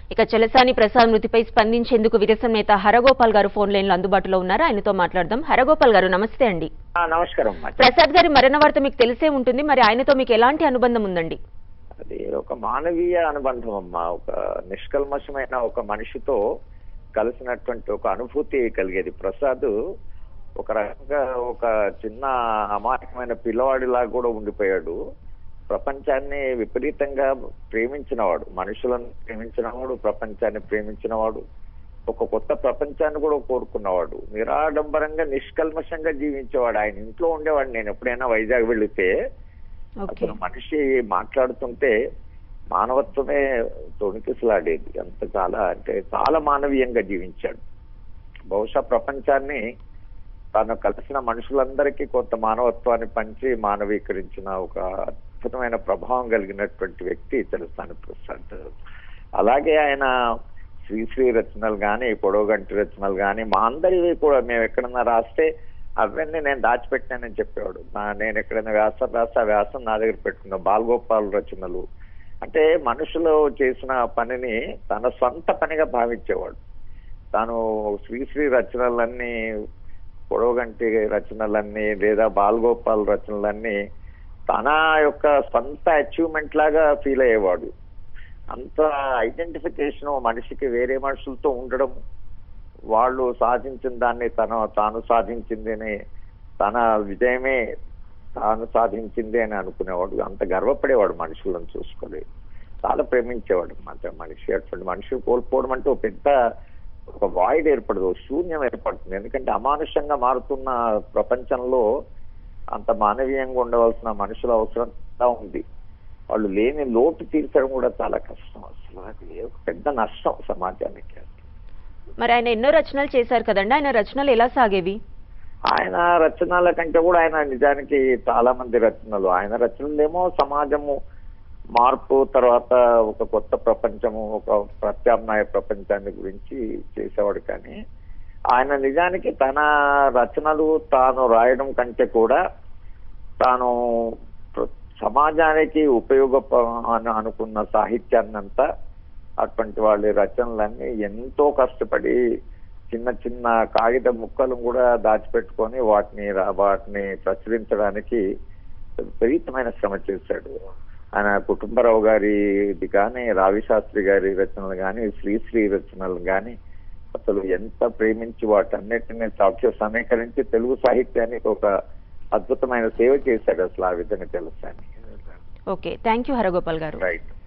ఇక చలసాని ప్రసాద్ మృతిపై స్పందించేందుకు విరసం నేత హరగోపాల్ గారు ఫోన్ లైన్ లో అందుబాటులో ఉన్నారు ఆయనతో మాట్లాడదాం హరగోపాల్ గారు నమస్తే అండి ఆ, నమస్కారం అమ్మా ప్రసాద్ గారి మరణ వార్త మీకు తెలిసే ఉంటుంది మరి ఆయనతో మీకు ఎలాంటి అనుబంధం ఉందండి అది ఒక మానవీయ అనుబంధం అమ్మా ఒక నిష్కల్మషమైన ఒక మనిషితో కలిసినటువంటి ఒక అనుభూతి కలిగేది ప్రసాద్ ఒక రకంగా ఒక చిన్న అమాయకమైన పిల్లవాడిలాగా కూడా ఉండిపోయాడు ప్రపంచాన్ని విపరీతంగా ప్రేమించినవాడు మనుషులను ప్రేమించినవాడు ప్రపంచాన్ని ప్రేమించినవాడు ఒక కొత్త ప్రపంచాన్ని కూడా కోరుకున్నవాడు నిరాడంబరంగా నిష్కల్మషంగా జీవించేవాడు ఆయన ఇంట్లో ఉండేవాడు నేను ఎప్పుడైనా వైజాగ్ వెళితే ఓకే అసలు మనిషి మాట్లాడుతుంటే మానవత్వమే తొణికిసలాడేది అంత చాలా అంటే చాలా మానవీయంగా జీవించాడు బహుశా ప్రపంచాన్ని తాను కలిసిన మనుషులందరికీ కొంత మానవత్వాన్ని పంచి మానవీకరించిన ఒక అద్భుతమైన ప్రభావం కలిగినటువంటి వ్యక్తి తెలుస్తాను ప్రసాద్ అలాగే ఆయన శ్రీశ్రీ రచనలు కానీ పొడవుగంటి రచనలు కానీ మా అందరివి కూడా మేము ఎక్కడన్నా రాస్తే అవన్నీ నేను దాచిపెట్టానని చెప్పేవాడు నా నేను ఎక్కడైనా వ్యాసం రాస్తే ఆ వ్యాసం నా దగ్గర పెట్టుకున్నా బాలగోపాల్ రచనలు అంటే మనుషులు చేసిన పనిని తన సొంత పనిగా భావించేవాడు తాను శ్రీశ్రీ రచనలన్నీ పొడవుగంటి రచనలన్నీ లేదా బాలగోపాల్ రచనలన్నీ తన యొక్క సొంత అచీవ్మెంట్ లాగా ఫీల్ అయ్యేవాడు అంత ఐడెంటిఫికేషన్ మనిషికి వేరే మనుషులతో ఉండడం వాళ్ళు సాధించిన దాన్ని తన తాను సాధించింది అని తన విజయమే తాను సాధించింది అని అనుకునేవాడు అంత గర్వపడేవాడు మనుషులను చూసుకొని చాలా ప్రేమించేవాడు మాట మనిషి అటువంటి మనిషి కోల్పోవడం అంటే ఒక పెద్ద ఒక వాయిడ్ ఏర్పడదు ఒక శూన్యం ఏర్పడుతుంది ఎందుకంటే అమానుషంగా మారుతున్న ప్రపంచంలో అంత మానవీయంగా ఉండవలసిన మనుషుల అవసరం చాలా ఉంది వాళ్ళు లేని లోటు తీర్చడం కూడా చాలా కష్టం అసలు అది ఒక పెద్ద నష్టం సమాజానికి మరి ఆయన ఎన్నో రచనలు చేశారు కదండి ఆయన రచనలు ఎలా సాగేవి ఆయన రచనల కంటే కూడా ఆయన నిజానికి చాలా మంది రచనలు ఆయన రచనలేమో సమాజము మార్పు తర్వాత ఒక కొత్త ప్రపంచము ఒక ప్రత్యామ్నాయ ప్రపంచాన్ని గురించి చేసేవాడు కానీ ఆయన నిజానికి తన రచనలు తాను రాయడం కంటే కూడా తాను ప్ర- సమాజానికి ఉపయోగ అని అనుకున్న సాహిత్యాన్నంతా అటువంటి వాళ్ళ రచనలన్నీ ఎంతో కష్టపడి చిన్న చిన్న కాగిత ముక్కలు కూడా దాచిపెట్టుకొని వాటిని రా- వాటిని ప్రచురించడానికి విపరీతమైన శ్రమ చేశాడు ఆయన కుటుంబరావు గారిది కానీ రావి శాస్త్రి గారి రచనలు కానీ శ్రీశ్రీ రచనలు కానీ అసలు ఎంత ప్రేమించి వాటన్నిటిని సాక్ష్య సమీకరించి తెలుగు సాహిత్యానికి ఒక అద్భుతమైన సేవ చేశాడు అసలు ఆ విధంగా తెలుసాను ఓకే థ్యాంక్ యూ హరగోపాల్ గారు రైట్